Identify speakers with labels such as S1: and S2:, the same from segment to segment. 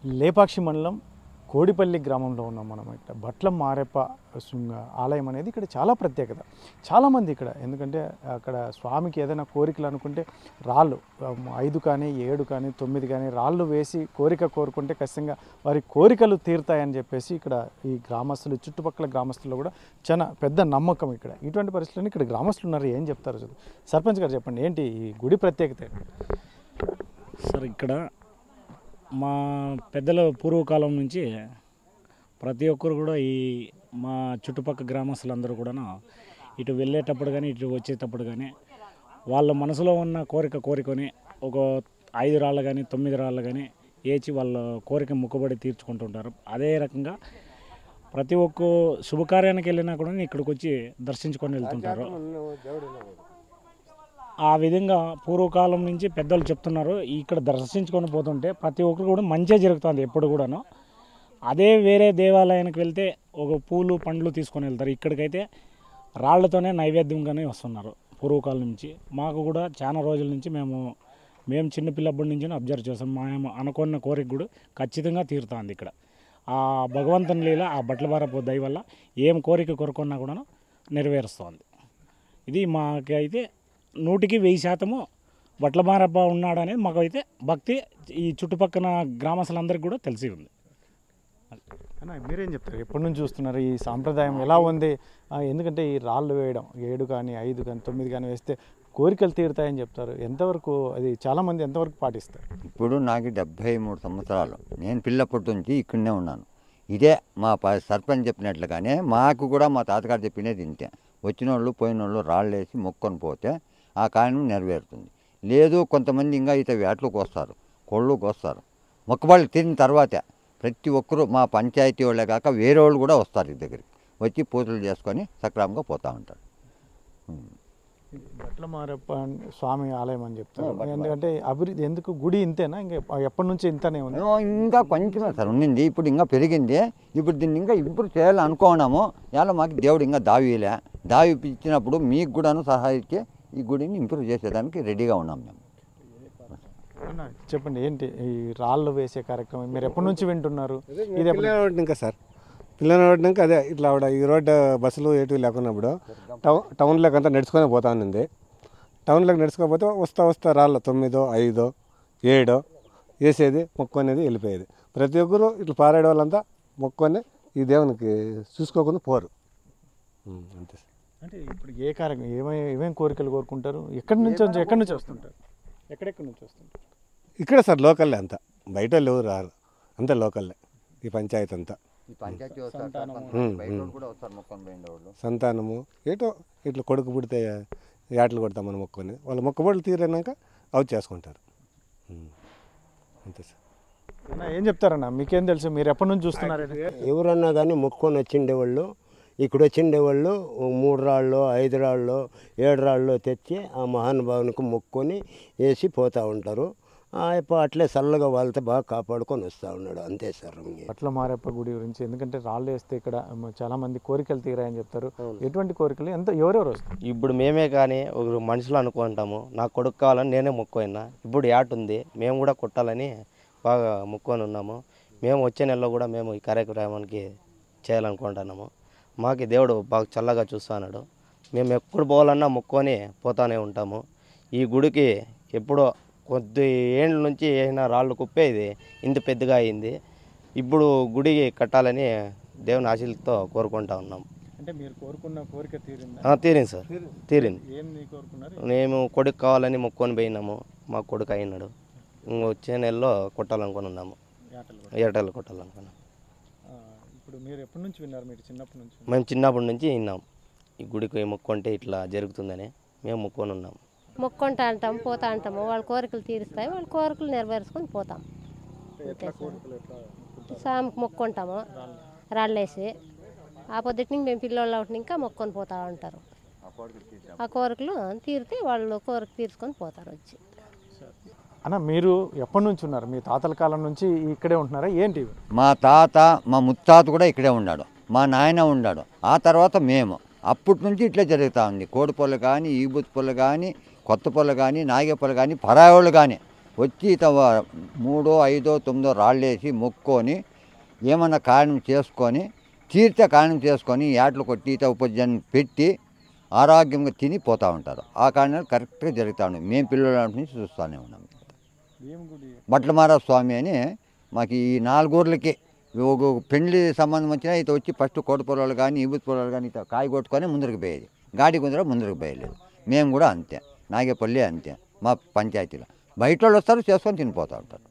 S1: లేపాక్షి మండలం కోడిపల్లి గ్రామంలో ఉన్నాం మనం ఇక్కడ భట్లం మారెప్ప శృంగ ఆలయం అనేది ఇక్కడ చాలా ప్రత్యేకత చాలామంది ఇక్కడ ఎందుకంటే అక్కడ స్వామికి ఏదైనా కోరికలు అనుకుంటే రాళ్ళు ఆమ్, ఐదు కానీ ఏడు కానీ తొమ్మిది కానీ రాళ్ళు వేసి కోరిక కోరుకుంటే ఖచ్చితంగా వారి కోరికలు తీరుతాయని చెప్పేసి ఇక్కడ ఈ గ్రామస్తులు చుట్టుపక్కల గ్రామస్తులు కూడా చాలా పెద్ద నమ్మకం ఇక్కడ ఇటువంటి పరిస్థితుల్లో ఇక్కడ గ్రామస్తులు ఉన్నారు ఏం చెప్తారు చదువు సర్పంచ్ గారు చెప్పండి ఏంటి ఈ గుడి ప్రత్యేకత ఏంటి?
S2: సార్ ఇక్కడ మా పెద్దల పూర్వకాలం నుంచి ప్రతి ఒక్కరు కూడా ఈ మా చుట్టుపక్కల గ్రామస్తులందరూ కూడా ఇటు వెళ్ళేటప్పుడు కానీ ఇటు వచ్చేటప్పుడు కానీ వాళ్ళ మనసులో ఉన్న కోరిక కోరికొని ఒక ఐదు రాళ్ళు కానీ తొమ్మిది రాళ్ళు కానీ ఏచి వాళ్ళ కోరిక ముక్కుబడి తీర్చుకుంటుంటారు అదే రకంగా ప్రతి ఒక్క శుభకార్యానికి వెళ్ళినా కూడా ఇక్కడికి వచ్చి దర్శించుకొని వెళ్తుంటారు ఆ విధంగా పూర్వకాలం నుంచి పెద్దలు చెప్తున్నారు ఇక్కడ దర్శించుకొని పోతుంటే ప్రతి ఒక్కరు కూడా మంచిగా జరుగుతుంది ఎప్పుడు కూడాను అదే వేరే దేవాలయానికి వెళ్తే ఒక పూలు పండ్లు తీసుకొని వెళ్తారు ఇక్కడికైతే రాళ్లతోనే నైవేద్యంగానే వస్తున్నారు పూర్వకాలం నుంచి మాకు కూడా చాలా రోజుల నుంచి మేము మేము చిన్నపిల్లప్పటి నుంచి అబ్జర్వ్ చేస్తాం మేము అనుకున్న కోరిక కూడా ఖచ్చితంగా తీరుతుంది ఇక్కడ ఆ భగవంతుని లీల ఆ బట్టల బారపు దయ వల్ల ఏం కోరిక కోరుకున్నా కూడా నెరవేరుస్తోంది ఇది మాకైతే నూటికి వెయ్యి శాతము బట్ల మారప్ప ఉన్నాడు అనేది మాకైతే భక్తి ఈ చుట్టుపక్కల గ్రామస్తులందరికీ కూడా తెలిసి ఉంది
S1: అన్న మీరేం చెప్తారు ఎప్పటి నుంచి చూస్తున్నారు ఈ సాంప్రదాయం ఎలా ఉంది ఆ, ఎందుకంటే ఈ రాళ్ళు వేయడం ఏడు కానీ ఐదు కానీ తొమ్మిది కానీ వేస్తే కోరికలు తీరుతాయని చెప్తారు ఎంతవరకు అది చాలామంది ఎంతవరకు పాటిస్తారు
S3: ఇప్పుడు నాకు డెబ్భై మూడు సంవత్సరాలు నేను పిల్లప్పటి నుంచి ఇక్కడనే ఉన్నాను ఇదే మా ప సర్పంచ్ చెప్పినట్లుగానే మాకు కూడా మా తాతగారు చెప్పినది ఇంతే వచ్చిన వాళ్ళు పోయిన వాళ్ళు రాళ్ళు వేసి మొక్కొని పోతే ఆ కార్యం నెరవేరుతుంది లేదు కొంతమంది ఇంకా ఇత వేటలకు వస్తారు కోళ్ళకు వస్తారు మొక్కబళ్ళు తిరిగిన తర్వాతే ప్రతి ఒక్కరూ మా పంచాయతీ వాళ్ళే కాక వేరే వాళ్ళు కూడా వస్తారు ఈ దగ్గరికి వచ్చి పూజలు చేసుకొని సక్రమంగా పోతూ ఉంటారు
S1: బట్ల మారప్ప స్వామి ఆలయం అని చెప్తారు ఎందుకంటే అభివృద్ధి ఎందుకు గుడి ఇంతేనా ఇంకా ఎప్పటి నుంచి ఇంతనే ఉంది
S3: ఏమో ఇంకా కొంచెమే సార్ ఉండింది ఇప్పుడు ఇంకా పెరిగింది ఇప్పుడు దీన్ని ఇంకా ఇంప్రూవ్ చేయాలని అనుకున్నాము ఇలా మాకు దేవుడు ఇంకా దావిలే దావి ఇచ్చినప్పుడు మీకు కూడాను సహాయ ఇచ్చి ఈ గుడిని ఇంప్రూవ్ చేసేదానికి రెడీగా ఉన్నాం మేము
S1: అన్న, చెప్పండి ఏంటి ఈ రాళ్ళు వేసే కార్యక్రమం మీరు ఎప్పటి నుంచి వింటున్నారు ఇది ఎప్పటి-
S4: పిల్లలు ఇంకా సార్ పిల్లలు పడినాక అదే ఇట్లా ఆవిడ ఈ రోడ్డు బస్సులు ఏటివి లేకున్నప్పుడు టౌన్ టౌన్లోకి అంతా నడుచుకొని పోతా ఉంది టౌన్లోకి నడుచుకోకపోతే వస్తా వస్తా రాళ్ళు తొమ్మిదో ఐదో ఏడో వేసేది మొక్కునేది వెళ్ళిపోయేది ప్రతి ఒక్కరు ఇట్లా పారాడే వాళ్ళంతా మొక్కుని ఈ దేవునికి చూసుకోకుండా పోరు ఉమ్, అంతే సార్
S1: అంటే ఇప్పుడు ఏ కార్యక్రమం ఏమేమి ఏమేమి కోరికలు కోరుకుంటారు ఎక్కడి నుంచి వచ్చి- ఎక్కడి నుంచి వస్తుంటారు ఎక్కడెక్కడి నుంచి వస్తుంటారు
S4: ఇక్కడే సార్ లోకల్లే అంతా బయట వాళ్ళు ఎవరు రారు అంతా లోకల్లే ఈ పంచాయతీ అంతా
S3: ఈ పంచాయతీ వస్తారు
S4: ఉమ్,
S3: బయట
S4: ఉమ్.
S3: వాళ్ళు కూడా వస్తారు మొక్కని పోయిన వాళ్ళు
S4: సంతానము ఏటో ఇట్లా కొడుకు పుడితే యాటలు కొడతామని మొక్కుని వాళ్ళ మొక్కబడులు తీరినాక అవి చేసుకుంటారు ఉమ్. అంతే సార్
S1: అన్న, ఏం చెప్తారన్న మీకేం తెలుసు మీరు ఎప్పటి నుంచి చూస్తున్నారు ఇది?
S5: ఎవరన్నా కానీ మొక్కుకొని వచ్చిండేవాళ్ళు ఇక్కడ వచ్చిండేవాళ్ళు మూడు రాళ్ళు ఐదు రాళ్ళు ఏడు రాళ్ళు తెచ్చి ఆ మహానుభావునికి మొక్కుకొని వేసి పోతూ ఉంటారు ఆ యప్ప అట్లే చల్లగా వాళ్ళతో బాగా కాపాడుకొని వస్తూ ఉన్నాడు అంతే సార్ ఇంకే.
S1: పట్ల మారప్ప గుడి గురించి ఎందుకంటే రాళ్ళు వేస్తే ఇక్కడ మ- చాలా మంది కోరికలు తీరాయని చెప్తారు ఎటువంటి కోరికలు ఎంత ఎవరెవరు వస్తారు
S6: ఇప్పుడు మేమే కానీ ఒక మనుషులు అనుకుంటాము నా కొడుకు కావాలని నేనే మొక్కుపోయినా ఇప్పుడు యాట్ ఉంది మేము కూడా కొట్టాలని బాగా మొక్కొని ఉన్నాము మేము వచ్చే నెలలో కూడా మేము ఈ కార్యక్రమానికి చేయాలనుకుంటున్నాము మాకు దేవుడు బాగా చల్లగా చూస్తున్నాడు మేము ఎప్పుడు పోవాలన్నా మొక్కొని పోతానే ఉంటాము ఈ గుడికి ఎప్పుడో కొద్ది ఏండ్ల నుంచి వేసిన రాళ్ళు కుప్పే ఇది ఇంత పెద్దగా అయింది ఇప్పుడు గుడి కట్టాలని దేవుని ఆశీలతో కోరుకుంటా ఉన్నాం
S1: అంటే మీరు కోరుకున్న కోరిక తీరిందా
S6: ఆ, తీరింది సార్ తీరింది
S1: ఏంది కోరుకున్నారు
S6: మేము కొడుకు కావాలని మొక్కొని పోయినాము మా కొడుకు అయినాడు ఇంక వచ్చే నెలలో కొట్టాలనుకుని ఉన్నాము
S1: యాటలు కూడా.
S6: ఏటలు కొట్టాలనుకున్నాం
S1: ఆ, ఇప్పుడు మీరు ఎప్పటి నుంచి విన్నారు మీరు చిన్నప్పటి నుంచి
S6: మేము చిన్నప్పటి నుంచి విన్నాం ఈ గుడికి మొక్కుంటే ఇట్లా జరుగుతుందని మేము మొక్కొని ఉన్నాం
S7: మొక్కుంటా అంటాం పోతా అంటాము వాళ్ళ కోరికలు తీరుస్తాయి వాళ్ళ కోరికలు నెరవేర్చుకొని పోతాం
S1: ఎట్లా కోరికలు ఎట్లా అనుకుంటారు?
S7: సామికి మొక్కుంటాము రాళ్ళేసి ఆ పొద్దుటి నుంచి మేము పిల్లోళ్ళు ఒకటి ఇంకా మొక్కొని పోతా ఉంటారు ఆ కోరికలు తీరితే వాళ్ళు కోరిక తీర్చుకొని పోతారు వచ్చి
S1: అన్న మీరు ఎప్పటి నుంచి ఉన్నారు మీ తాతల కాలం నుంచి ఇక్కడే ఉంటున్నారా ఏంటి ఇవి?
S3: మా తాత మా ముత్తాత కూడా ఇక్కడే ఉన్నాడు మా నాయన ఉన్నాడు ఆ తర్వాత మేము అప్పటి నుంచి ఇట్లా జరుగుతూ ఉంది కోడి పొలు కానీ ఈబుత్ పొలు కానీ కొత్త పొలు కానీ నాగే పొలు కానీ పరాయోళ్ళు కానీ వచ్చి తవ మూడో ఐదో తొమ్మిదో రాళ్ళేసి మొక్కొని ఏమన్నా కారణం చేసుకొని తీర్థ కారణం చేసుకొని యాట్లు కొట్టి ఉపజన్ పెట్టి ఆరోగ్యంగా తిని పోతూ ఉంటారు ఆ కారణాలు కరెక్ట్గా జరుగుతూ ఉన్నాయి మేము పిల్లల నుంచి చూస్తూనే ఉన్నాం బట్లమార స్వామి అని మాకు ఈ నాలుగూర్లకి ఒక పెళ్లి సంబంధం వచ్చినా ఇత వచ్చి ఫస్ట్ కోట పొలాలు కానీ ఈబుత్ పొలాలు కానీ ఇత కాయ కొట్టుకొని ముందరికి పోయేది గాడి కుదర ముందరికి పోయలేదు మేము కూడా అంతే నాగేపల్లి అంతే మా పంచాయతీలో బయట వాళ్ళు వస్తారు చేసుకొని తినిపోతూ ఉంటారు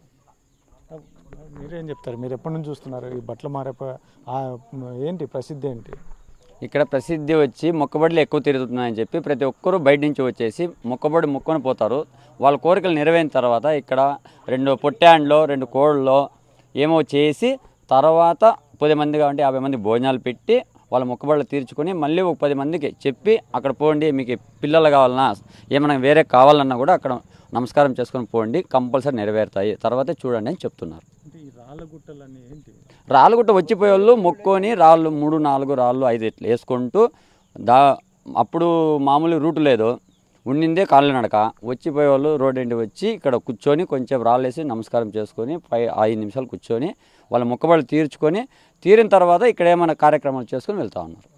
S1: మీరేం చెప్తారు మీరు ఎప్పటి నుంచి చూస్తున్నారు ఈ బట్టల మారేప ఆ, ఏంటి ప్రసిద్ధి ఏంటి
S8: ఇక్కడ ప్రసిద్ధి వచ్చి మొక్కబడులు ఎక్కువ తిరుగుతున్నాయని చెప్పి ప్రతి ఒక్కరూ బయట నుంచి వచ్చేసి మొక్కబడి మొక్కొని పోతారు వాళ్ళ కోరికలు నెరవేరిన తర్వాత ఇక్కడ రెండు పొట్టాండ్లో రెండు కోళ్ళలో ఏమో చేసి తర్వాత పది మంది అంటే యాభై మంది భోజనాలు పెట్టి వాళ్ళ మొక్కబడులు తీర్చుకొని మళ్ళీ ఒక పది మందికి చెప్పి అక్కడ పోండి మీకు పిల్లలు కావాలన్నా ఏమైనా వేరే కావాలన్నా కూడా అక్కడ నమస్కారం చేసుకొని పోండి కంపల్సరీ నెరవేరుతాయి తర్వాతే చూడండి అని చెప్తున్నారు
S1: అంటే ఈ రాళ్ళ గుట్టలన్నీ ఏంటి
S8: రాళ్ళగుట్ట వచ్చిపోయే వాళ్ళు మొక్కొని రాళ్ళు మూడు నాలుగు రాళ్ళు ఐదు ఇట్లా వేసుకుంటూ దా అప్పుడు మామూలు రూట్ లేదు ఉండిందే కాళ్ళు నడక వచ్చిపోయే వాళ్ళు రోడ్ ఎండి వచ్చి ఇక్కడ కూర్చొని కొంచెం రాళ్ళేసి నమస్కారం చేసుకొని పై ఐదు నిమిషాలు కూర్చొని వాళ్ళ మొక్కబడులు తీర్చుకొని తీరిన తర్వాత ఇక్కడ ఏమైనా కార్యక్రమాలు చేసుకొని వెళ్తా ఉన్నారు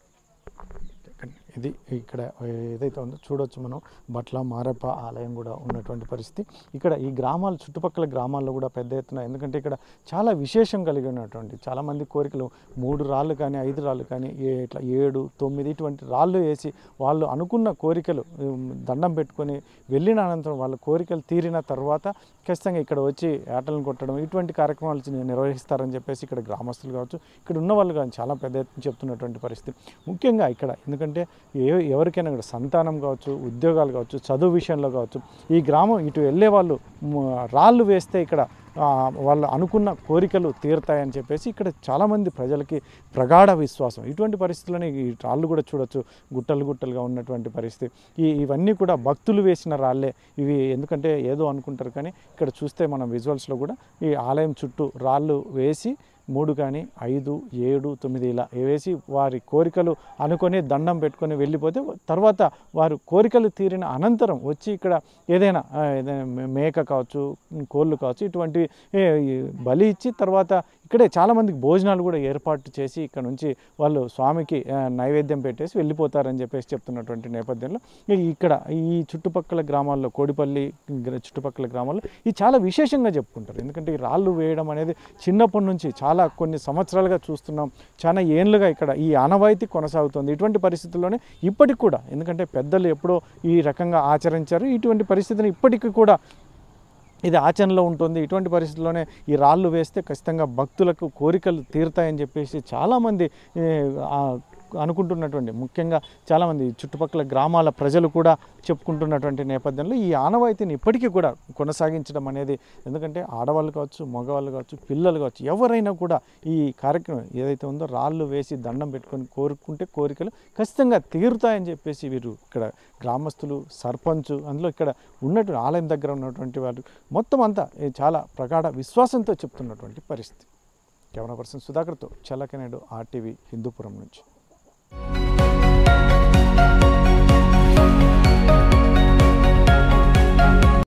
S1: ఇది ఇక్కడ ఏదైతే ఉందో చూడొచ్చు మనం బట్ల మారప్ప ఆలయం కూడా ఉన్నటువంటి పరిస్థితి ఇక్కడ ఈ గ్రామాలు చుట్టుపక్కల గ్రామాల్లో కూడా పెద్ద ఎత్తున ఎందుకంటే ఇక్కడ చాలా విశేషం కలిగి ఉన్నటువంటి చాలామంది కోరికలు మూడు రాళ్ళు కానీ ఐదు రాళ్ళు కానీ ఏ- ఇట్లా ఏడు తొమ్మిది ఇటువంటి రాళ్ళు వేసి వాళ్ళు అనుకున్న కోరికలు ఉమ్, దండం పెట్టుకొని వెళ్ళిన అనంతరం వాళ్ళ కోరికలు తీరిన తర్వాత ఖచ్చితంగా ఇక్కడ వచ్చి ఆటలను కొట్టడం ఇటువంటి కార్యక్రమాలు చి- నిర్వహిస్తారని చెప్పేసి ఇక్కడ గ్రామస్తులు కావచ్చు ఇక్కడ ఉన్న వాళ్ళు కానీ చాలా పెద్ద ఎత్తున చెప్తున్నటువంటి పరిస్థితి ముఖ్యంగా ఇక్కడ ఎందుకంటే ఏ ఎవరికైనా కూడా సంతానం కావచ్చు ఉద్యోగాలు కావచ్చు చదువు విషయంలో కావచ్చు ఈ గ్రామం ఇటు వెళ్ళే వాళ్ళు మ, రాళ్ళు వేస్తే ఇక్కడ ఆ, వాళ్ళు అనుకున్న కోరికలు తీరుతాయని చెప్పేసి ఇక్కడ చాలామంది ప్రజలకి ప్రగాఢ విశ్వాసం ఇటువంటి పరిస్థితుల్లోనే ఈ రాళ్ళు కూడా చూడొచ్చు గుట్టలు గుట్టలుగా ఉన్నటువంటి పరిస్థితి ఈ ఇవన్నీ కూడా భక్తులు వేసిన రాళ్ళే ఇవి ఎందుకంటే ఏదో అనుకుంటారు కానీ ఇక్కడ చూస్తే మనం విజువల్స్లో కూడా ఈ ఆలయం చుట్టూ రాళ్ళు వేసి మూడు కానీ ఐదు ఏడు తొమ్మిది ఇలా వేసి వారి కోరికలు అనుకొని దండం పెట్టుకొని వెళ్ళిపోతే తర్వాత వారు కోరికలు తీరిన అనంతరం వచ్చి ఇక్కడ ఏదైనా ఆ, ఏదైనా మే- మేక కావచ్చు కోళ్ళు కావచ్చు ఇటువంటివి ఏ, ఈ బలి ఇచ్చి తర్వాత ఇక్కడే చాలామందికి భోజనాలు కూడా ఏర్పాటు చేసి ఇక్కడ నుంచి వాళ్ళు స్వామికి ఆ, నైవేద్యం పెట్టేసి వెళ్ళిపోతారని చెప్పేసి చెప్తున్నటువంటి నేపథ్యంలో ఈ- ఇక్కడ ఈ చుట్టుపక్కల గ్రామాల్లో కోడిపల్లి గ్ర- చుట్టుపక్కల గ్రామాల్లో ఇది చాలా విశేషంగా చెప్పుకుంటారు ఎందుకంటే ఈ రాళ్ళు వేయడం అనేది చిన్నప్పటి నుంచి చాలా కొన్ని సంవత్సరాలుగా చూస్తున్నాం చాలా ఏళ్ళుగా ఇక్కడ ఈ ఆనవాయితీ కొనసాగుతుంది ఇటువంటి పరిస్థితుల్లోనే ఇప్పటికి కూడా ఎందుకంటే పెద్దలు ఎప్పుడో ఈ రకంగా ఆచరించారు ఇటువంటి పరిస్థితిని ఇప్పటికీ కూడా ఇది ఆచరణలో ఉంటుంది ఇటువంటి పరిస్థితుల్లోనే ఈ రాళ్ళు వేస్తే ఖచ్చితంగా భక్తులకు కోరికలు తీరుతాయని చెప్పేసి చాలామంది ఏ, ఆ, అనుకుంటున్నటువంటి ముఖ్యంగా చాలామంది చుట్టుపక్కల గ్రామాల ప్రజలు కూడా చెప్పుకుంటున్నటువంటి నేపథ్యంలో ఈ ఆనవాయితీని ఇప్పటికీ కూడా కొనసాగించడం అనేది ఎందుకంటే ఆడవాళ్ళు కావచ్చు మగవాళ్ళు కావచ్చు పిల్లలు కావచ్చు ఎవరైనా కూడా ఈ కార్యక్రమం ఏదైతే ఉందో రాళ్ళు వేసి దండం పెట్టుకొని కోరుకుంటే కోరికలు ఖచ్చితంగా తీరుతాయని చెప్పేసి వీరు ఇక్కడ గ్రామస్తులు సర్పంచ్ అందులో ఇక్కడ ఉన్నటువంటి ఆలయం దగ్గర ఉన్నటువంటి వారు మొత్తం అంతా ఏ చాలా ప్రగాఢ విశ్వాసంతో చెప్తున్నటువంటి పరిస్థితి కెమెరా పర్సన్ సుధాకర్తో చల్లకనేడు ఆర్టీవీ హిందూపురం నుంచి